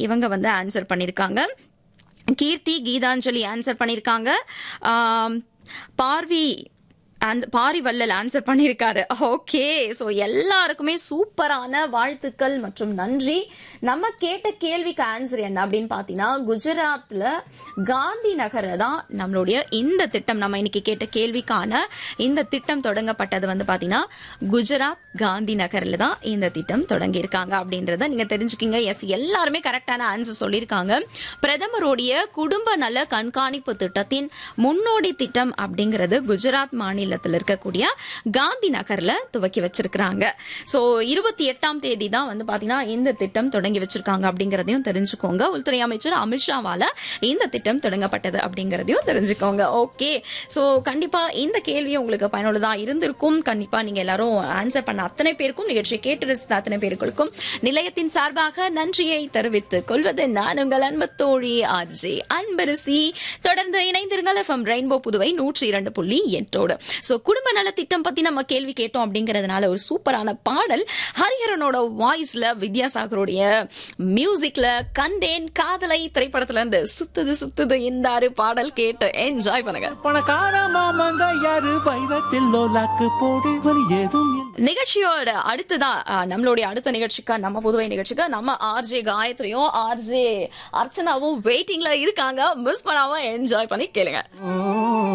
இவங்க வந்து ஆன்சர் பண்ணியிருக்காங்க கீர்த்தி கீதாஞ்சலி ஆன்சர் பண்ணியிருக்காங்க ஆம், பார்வி ஆன்ச- பாரிவள்ளல் ஆன்சர் பண்ணியிருக்காரு ஓகே ஸோ எல்லாருக்குமே சூப்பரான வாழ்த்துக்கள் மற்றும் நன்றி நம்ம கேட்ட கேள்விக்கு ஆன்சர் என்ன அப்படின்னு பார்த்தீங்கன்னா குஜராத்ல காந்தி நகர்ல தான் நம்மளுடைய இந்த திட்டம் நம்ம இன்னைக்கு கேட்ட கேள்விக்கான இந்த திட்டம் தொடங்கப்பட்டது வந்து பார்த்தீங்கன்னா குஜராத் காந்தி நகர்ல தான் இந்த திட்டம் தொடங்கியிருக்காங்க அப்படின்றத நீங்க தெரிஞ்சுக்கிங்க எஸ் எல்லாருமே கரெக்டான ஆன்சர் சொல்லியிருக்காங்க பிரதமருடைய குடும்ப நல கண்காணிப்பு திட்டத்தின் முன்னோடி திட்டம் அப்படிங்கிறது குஜராத் மாநிலத்தில் இருக்கக்கூடிய காந்தி நகர்ல துவக்கி வச்சிருக்கிறாங்க சோ இருபத்தி எட்டாம் தேதி தான் வந்து பாத்தீங்கன்னா இந்த திட்டம் தொடங்கி வச்சிருக்காங்க அப்படிங்கறதையும் தெரிஞ்சுக்கோங்க உள்துறை அமைச்சர் அமித்ஷாவால இந்த திட்டம் தொடங்கப்பட்டது அப்படிங்கறதையும் தெரிஞ்சுக்கோங்க ஓகே சோ கண்டிப்பா இந்த கேள்வி உங்களுக்கு பயனுள்ளதா இருந்திருக்கும் கண்டிப்பா நீங்க எல்லாரும் ஆன்சர் பண்ண அத்தனை பேருக்கும் நிகழ்ச்சியை கேட்டு ரசித்த அத்தனை பேருக்கும் நிலையத்தின் சார்பாக நன்றியை தெரிவித்துக் கொள்வது நான் உங்கள் அன்பு தோழி ஆர்ஜே அன்பரசி தொடர்ந்து இணைந்திருங்கள் எஃப்எம் ரெயின்போ புதுவை நூற்றி இரண்டு புள்ளி எட்டோடு சோ குடும்ப நல திட்டம் பத்தி நம்ம கேள்வி கேட்டோம் அப்படிங்கறதுனால ஒரு சூப்பரான பாடல் ஹரிஹரனோட வாய்ஸ்ல வித்யாசாகருடைய மியூசிக்ல கண்டேன் காதலை திரைப்படத்துல இருந்து சுத்துது சுத்துது இந்தாரு பாடல் கேட்டு என்ஜாய் பண்ணுங்க பணக்கார மாமங்க யாரு வைரத்தில் லோலாக்கு போடு வரி ஏதும் இல்லை. நிகழ்ச்சியோட அடுத்ததான் அஹ், நம்மளுடைய அடுத்த நிகழ்ச்சிக்கா நம்ம புதுவை நிகழ்ச்சிக்கா நம்ம ஆர்ஜே காயத்ரியும் ஆர்ஜே அர்ச்சனாவும் வெயிட்டிங்ல இருக்காங்க மிஸ் பண்ணாம என்ஜாய் பண்ணி கேளுங்க ஓ